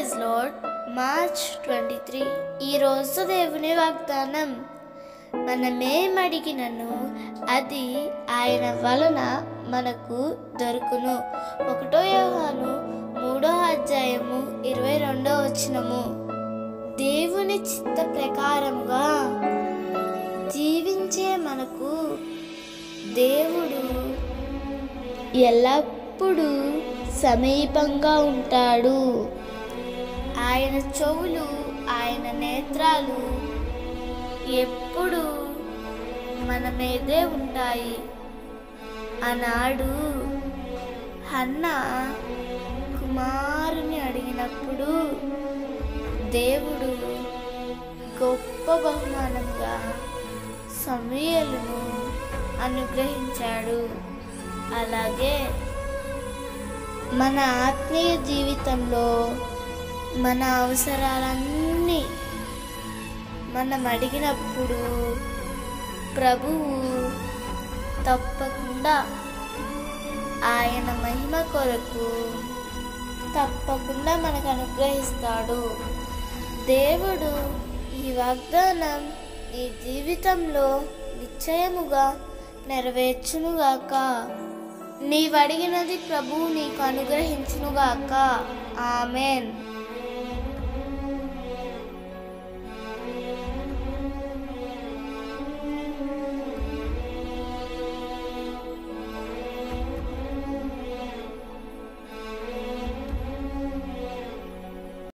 praise Lord March twenty three ఈరోజు దేవుని వాగ్దానం మనమేం అడిగినను అది ఆయన వలన మనకు దొరుకును ఒకటో యోహాను మూడో అధ్యాయము ఇరవై రెండో వచనము దేవుని చిత్త ప్రకారముగా జీవించే మనకు దేవుడు ఎల్లప్పుడూ సమీపంగా ఉంటాడు ఆయన చెవులు ఆయన నేత్రాలు ఎప్పుడు మన మీదే ఉంటాయి ఆనాడు హన్న కుమారుని అడిగినప్పుడు దేవుడు గొప్ప బహుమానంగా సమయలను అనుగ్రహించాడు అలాగే మన ఆత్మీయ జీవితంలో మన అవసరాలన్నీ మనం అడిగినప్పుడు ప్రభువు తప్పకుండా ఆయన మహిమ కొరకు తప్పకుండా మనకు అనుగ్రహిస్తాడు దేవుడు ఈ వాగ్దానం నీ జీవితంలో నిశ్చయముగా నెరవేర్చునుగాక నీవడిగినది ప్రభువు నీకు అనుగ్రహించునుగాక ఆమెన్